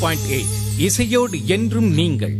Point eight இசையோடு என்றும் நீங்கள்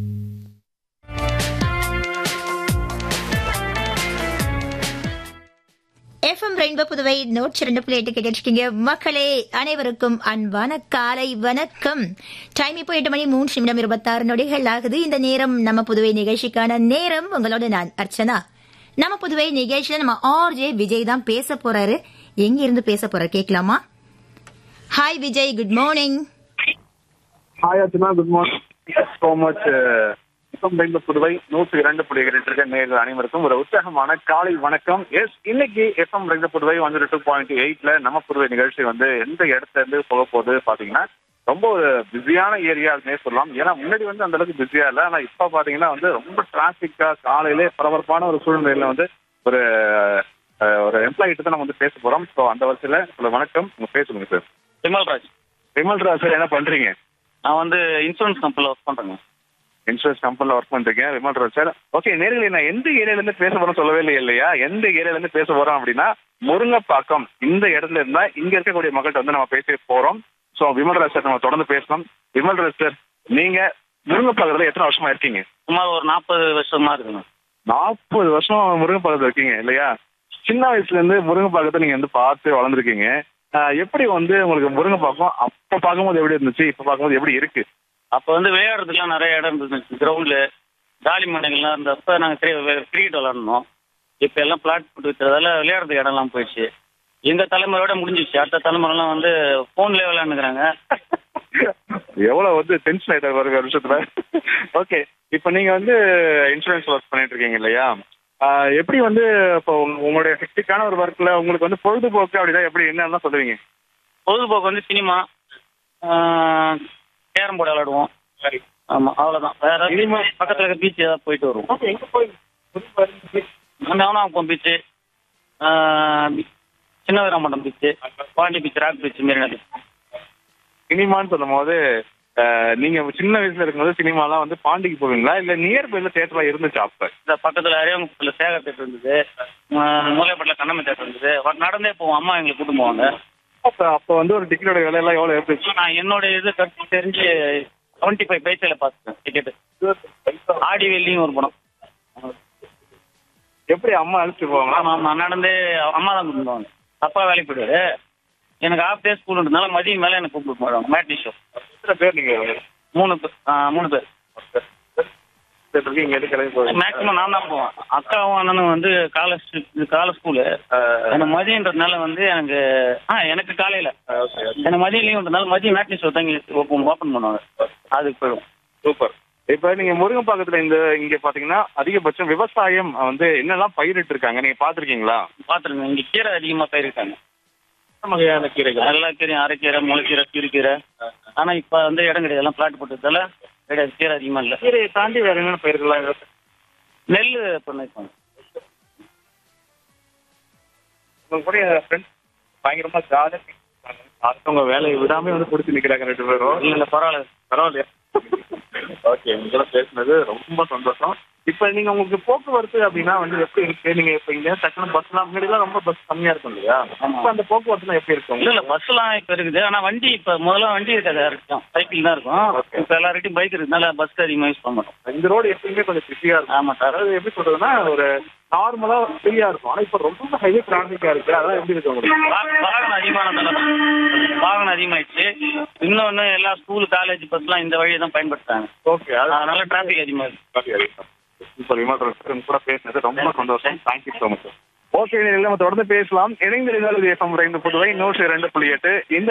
எஃப்எம் ரெயின்போ புதுவை நூற்றி ரெண்டு புள்ளி எட்டு கேட்டிருக்கீங்க மக்களே அனைவருக்கும் அன்பான காலை வணக்கம் டைம் இப்போ எட்டு மணி மூன்று நிமிடம் இருபத்தாறு நொடிகள் ஆகுது இந்த நேரம் நம்ம புதுவை நிகழ்ச்சிக்கான நேரம் உங்களோட நான் அர்ச்சனா நம்ம புதுவை நிகழ்ச்சியில நம்ம ஆர்ஜே விஜய் தான் பேச போறாரு எங்க இருந்து பேச போறாரு கேட்கலாமா hi Vijay good morning hi Archana good morning so much இப்போ இந்த புதுவை நூற்றி இரண்டு புள்ளி இரண்டு இருக்க நேர்கள் அனைவருக்கும் ஒரு உற்சாகமான காலை வணக்கம் எஸ் இன்னைக்கு எஃப்எம் ரெண்டு புதுவை வந்து டூ பாயிண்ட் எயிட்ல நம்ம புதுவை நிகழ்ச்சி வந்து எந்த இடத்துல இருந்து போக போகுது பாத்தீங்கன்னா ரொம்ப ஒரு பிஸியான ஏரியானே சொல்லலாம் ஏன்னா முன்னாடி வந்து அந்த அளவுக்கு பிஸியா இல்லை ஆனா இப்ப பாத்தீங்கன்னா வந்து ரொம்ப டிராபிக்கா காலையிலே பரபரப்பான ஒரு சூழ்நிலையில வந்து ஒரு அஹ், ஒரு எம்ப்ளாயி தான் நம்ம வந்து பேச போறோம் ஸோ அந்த வரிசையில உங்களை வணக்கம் உங்க பேசுங்க சார் விமல்ராஜ் விமல் ராஜ் சார் என்ன பண்றீங்க நான் வந்து இன்சூரன்ஸ் கம்பெனியில் ஒர்க் பண்றேங்க இன்சூரன்ஸ் கம்பெனில ஒர்க் பண்றீங்க விமல் ராஜ் சார் ஓகே நேர்களே நான் எந்த ஏரியால இருந்து பேச போறோம் சொல்லவே இல்லை இல்லையா எந்த ஏரியால இருந்து பேச போறோம் அப்படின்னா முருங்கப்பாக்கம் இந்த இடத்துல இருந்தா இங்க இருக்கக்கூடிய மக்கள்கிட்ட வந்து நம்ம பேச போறோம் சோ விமல் ராஜ் சார் நம்ம தொடர்ந்து பேசணும் விமல் ராஜ் சார் நீங்க முருங்கப்பாக்கத்துல எத்தனை வருஷமா இருக்கீங்க சுமார் ஒரு நாற்பது வருஷமா இருக்குங்க நாற்பது வருஷம் முருங்கப்பாக்கத்துல இருக்கீங்க இல்லையா சின்ன வயசுல இருந்து முருங்கப்பாக்கத்தை நீங்க வந்து பார்த்து வளர்ந்துருக்கீங்க ஆஹ் எப்படி வந்து உங்களுக்கு முருங்கப்பாக்கம் அப்ப பார்க்கும்போது எப்படி இருந்துச்சு இப்ப பார்க்கும்போது எப்படி இருக்கு அப்போ வந்து விளையாடுறதுக்குலாம் நிறைய இடம் இருந்துச்சு கிரவுண்டில் ஜாலி மண்டைகள்லாம் இருந்தப்ப நாங்கள் கிரிக்கெட் விளாடணும் இப்போ எல்லாம் பிளாட் போட்டு விட்டதால விளையாடுறதுக்கு இடம்லாம் போயிடுச்சு எங்கள் தலைமுறையோட முடிஞ்சிச்சு அடுத்த தலைமுறைலாம் வந்து ஃபோன்லேயே விளையாண்டுக்கிறாங்க எவ்வளவு வந்து டென்ஷன் ஆயிட்டாரு பாருங்க ஒரு விஷயத்துல ஓகே இப்போ நீங்க வந்து இன்சூரன்ஸ் ஒர்க் பண்ணிட்டு இருக்கீங்க இல்லையா ஆஹ் எப்படி வந்து இப்போ உங்க- உங்களுடைய ஹெக்டிக்கான ஒரு ஒர்க்ல உங்களுக்கு வந்து பொழுதுபோக்கு அப்படிதான் எப்படி என்னன்னு சொல்லுவீங்க பொழுதுபோக்கு வந்து சினிமா கேரம் போர்டு விளாடுவோம் சரி ஆமாம் அவ்வளோதான் வேற சினிமா பக்கத்தில் இருக்க பீச் ஏதாவது போயிட்டு வருவோம் ஓகே எங்க போய் Navanakuppam beach Chinna Veerampattam beach Pondy beach rock beach மாரி சினிமான்னு சொல்லும் போது ஆஹ் நீங்க சின்ன வயசுல இருக்கும்போது சினிமாலாம் வந்து பாண்டிக்கு போவீங்களா இல்ல நியர் பைல தேட்டர்லாம் இருந்துச்சு அப்ப இந்த பக்கத்தில் அரியவங்குப்பத்தில் சேகர் தேட்டர் இருந்தது மூலைப்பட்டில் கண்ணம்மை தேட்டர் இருந்தது வ- நடந்தே போவோம் அம்மா எங்களை கூட்டு போவாங்க அப்ப அப்ப வந்து ஒரு டிக்கெட்டோட விலை எல்லாம் எவ்வளவு இருந்துச்சு நான் என்னோட இது கருத்து தெரிஞ்சு செவன்ட்டி ஃபைவ் பைசையில் பார்த்துட்டேன் டிக்கெட்டு ஆடி வெள்ளியும் ஒரு படம் எப்படி அம்மா அழைச்சிட்டு போவாங்களா ஆமாம் ஆமாம் நடந்தே அம்மா தான் கூட்டு போவாங்க அப்பா வேலைக்கு போயிடுவாரு எனக்கு ஹாஃப் டே ஸ்கூல்ன்றதுனால மதியம் மேலே எனக்கு கூப்பிட்டு போயிடுவாங்க மேட்னி ஷோ எத்தனை பேர் நீங்க மூணு பேர் ஆ, மூணு பேர் தேட்டருக்கு இங்க எது கிளம்பி போவீங்க மேக்ஸிமம் நான் தான் போவேன் அக்காவும் அண்ணனும் வந்து காலேஜ் காலேஜ் ஸ்கூலு எனக்கு மதியன்றதுனால வந்து எனக்கு ஆ எனக்கு காலையில எனக்கு மதியம் லீவுன்றதுனால மதியம் மேட்னி ஷோ தான் ஓப்பன் ஓப்பன் பண்ணுவாங்க அதுக்கு போயிடுவோம் சூப்பர் இப்ப நீங்க முருங்கம்பாக்கத்துல இந்த இங்க பாத்தீங்கன்னா அதிகபட்சம் விவசாயம் வந்து என்னெல்லாம் பயிரிட்டு இருக்காங்க நீங்க பாத்திருக்கீங்களா பார்த்துருங்க இங்கே கீரை அதிகமாக பயிருக்காங்க என்ன வகையான கீரைகள் எல்லா கீரையும் அரைக்கீரை முளைக்கீரை கீரைக்கீரை ஆனால் இப்போ வந்து இடம் கிடையாது எல்லாம் பிளாட் போட்டதால கிடையாது கீரை அதிகமாக இல்லை கீரையை தாண்டி வேற என்னென்ன பயிர்கள்லாம் இருக்கு? நெல் பண்ணிருப்பாங்க உங்க கூட ஃப்ரெண்ட்ஸ் பயங்கரமா ஜாலியா அடுத்தவங்க வேலையை விடாம வந்து பிடிச்சி நிக்கிறாங்க ரெண்டு பேரும் இல்லை இல்லை பரவாயில்ல பரவாயில்லையா ஓகே உங்களோட பேசுனது ரொம்ப சந்தோஷம் இப்ப நீங்க உங்களுக்கு போக்குவரத்து அப்படின்னா வந்து எப்படி இருக்கு நீங்க இப்ப இங்க டக்குனு பஸ்லாம் முன்னாடி எல்லாம் ரொம்ப பஸ் கம்மியா இருக்கும் இல்லையா ஆமா. இப்ப அந்த போக்குவரத்துலாம் எப்படி இருக்கும் இல்ல இல்ல பஸ்லாம் இப்ப இருக்குது ஆனா வண்டி இப்ப முதல்ல வண்டி இருக்காது யாருக்கும் சைக்கிள் தான் இருக்கும் Okay. இப்ப எல்லார்கிட்டயும் பைக் இருக்கிறதுனால பஸ்க்கு அதிகமா யூஸ் பண்ண மாட்டோம் இந்த ரோடு எப்பயுமே கொஞ்சம் பிஸியா இருக்கும் ஆமா சார் அதாவது எப்படி சொல்றதுன்னா ஒரு நார்மலா ஃப்ரீயா இருக்கும் ஆனா இப்ப ரொம்ப ஹைவே டிராபிக்கா இருக்கு அதெல்லாம் எப்படி இருக்கு உங்களுக்கு வா- வாகனம் அதிகமானதால வாகனம் அதிகமாயிடுச்சு இன்னொன்னு எல்லா ஸ்கூல் காலேஜ் பஸ்லாம் இந்த வழியை தான் பயன்படுத்துறாங்க ஓகே அதனால டிராபிக் அதிகமா இருக்கு இப்போ விமானம் கூட பேசினது ரொம்ப சந்தோஷம் தேங்க்யூ ஸோ மச் ஓகே நம்ம தொடர்ந்து பேசலாம் இணைந்திருந்தால் இது எஃப்எம் புதுவை நூற்றி ரெண்டு புள்ளி எட்டு இந்த